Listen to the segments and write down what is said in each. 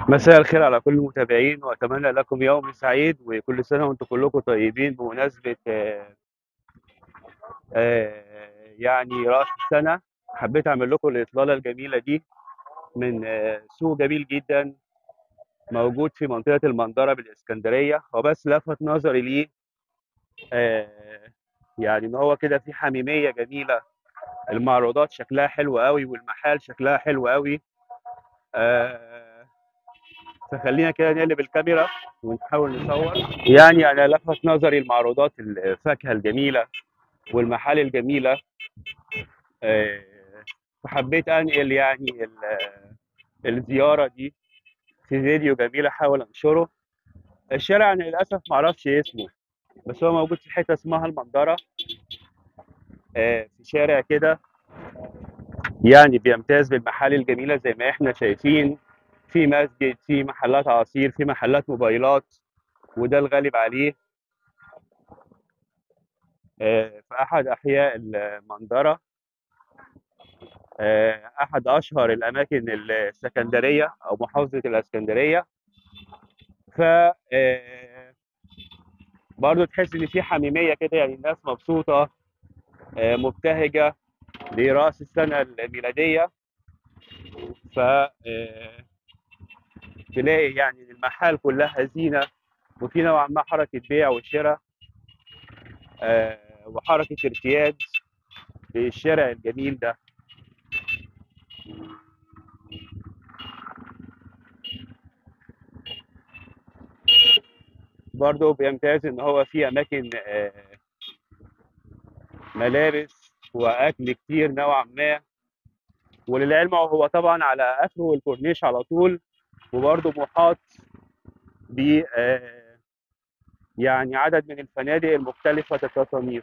مساء الخير على كل المتابعين واتمنى لكم يوم سعيد وكل سنه وانتم كلكم طيبين بمناسبه آه، آه، يعني راس السنه حبيت اعمل لكم الاطلاله الجميله دي من آه، سوق جميل جدا موجود في منطقه المنظره بالاسكندريه وبس لفت نظري ليه آه، يعني ان هو كده في حميميه جميله المعروضات شكلها حلو قوي والمحال شكلها حلو قوي آه، فخلينا كده نقلب الكاميرا ونحاول نصور يعني انا لفت نظري المعروضات الفاكهه الجميله والمحال الجميله آه، فحبيت انقل يعني ال- الزياره دي في فيديو جميل احاول انشره الشارع انا للاسف معرفش اسمه بس هو موجود في حته اسمها المنظره آه، في شارع كده يعني بيمتاز بالمحال الجميله زي ما احنا شايفين في مسجد في محلات عصير في محلات موبايلات وده الغالب عليه آه، في احد احياء المنظره آه، احد اشهر الاماكن السكندريه او محافظه الاسكندريه ف آه، برضه تحس ان في حميميه كده يعني الناس مبسوطه آه، مبتهجه لراس السنه الميلاديه ف آه، تلاقي يعني المحال كلها زينه وفي نوعا ما حركه بيع وشراء آه، وحركه ارتياد للشارع الجميل ده برضه بيمتاز ان هو في اماكن آه، ملابس واكل كتير نوعا ما وللعلم هو طبعا على اخره الكورنيش على طول وبرضه محاط ب آه، يعني عدد من الفنادق المختلفة التصاميم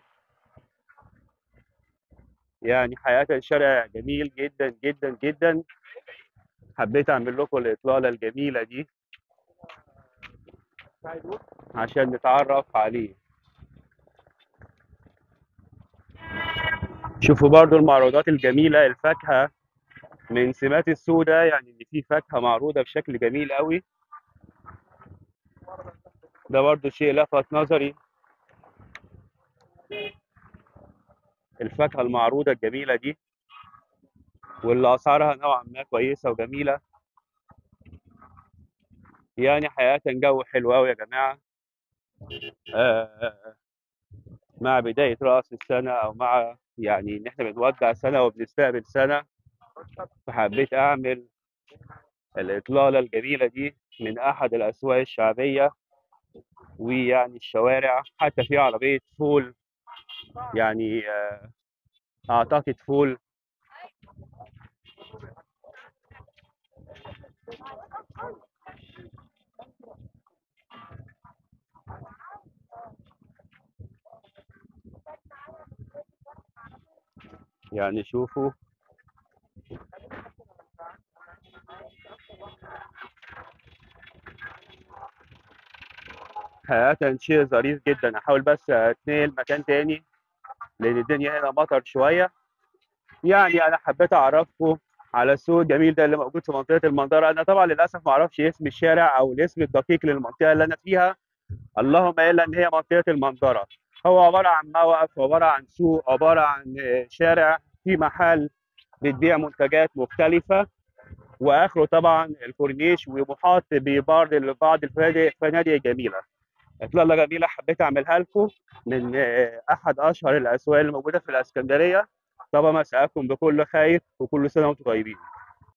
يعني حقيقة الشارع جميل جدا جدا جدا حبيت اعمل لكم الاطلالة الجميلة دي عشان نتعرف عليه شوفوا برضو المعروضات الجميلة الفاكهة من سمات السوق ده يعني ان في فاكهة معروضة بشكل جميل قوي ده برضو شيء لفت نظري الفاكهة المعروضة الجميلة دي واللي أسعارها نوعا ما كويسة وجميلة يعني حقيقة جو حلو أوي يا جماعة آه، مع بداية رأس السنة أو مع يعني إن إحنا بنودع سنة وبنستقبل سنة فحبيت أعمل الإطلالة الجميلة دي من أحد الأسواق الشعبية ويعني الشوارع حتى في عربية فول يعني آه، أعتقد فول يعني شوفوا حقيقة شيء ظريف جدا أحاول بس أتنقل مكان تاني لأن الدنيا هنا مطر شوية يعني أنا حبيت أعرفكم على السوق الجميل ده اللي موجود في منطقة المنظرة أنا طبعا للأسف ما أعرفش اسم الشارع أو الاسم الدقيق للمنطقة اللي أنا فيها اللهم إلا إن هي منطقة المنظرة هو عبارة عن موقف عبارة عن سوق عبارة عن شارع في محل بتبيع منتجات مختلفة واخره طبعا الكورنيش ومحاط ببعض بعض الفنادق فنادق جميله اطلاله جميله حبيت اعملها لكم من آه، احد اشهر الاسواق اللي موجوده في الاسكندريه طبعا مساءكم بكل خير وكل سنه وانتم طيبين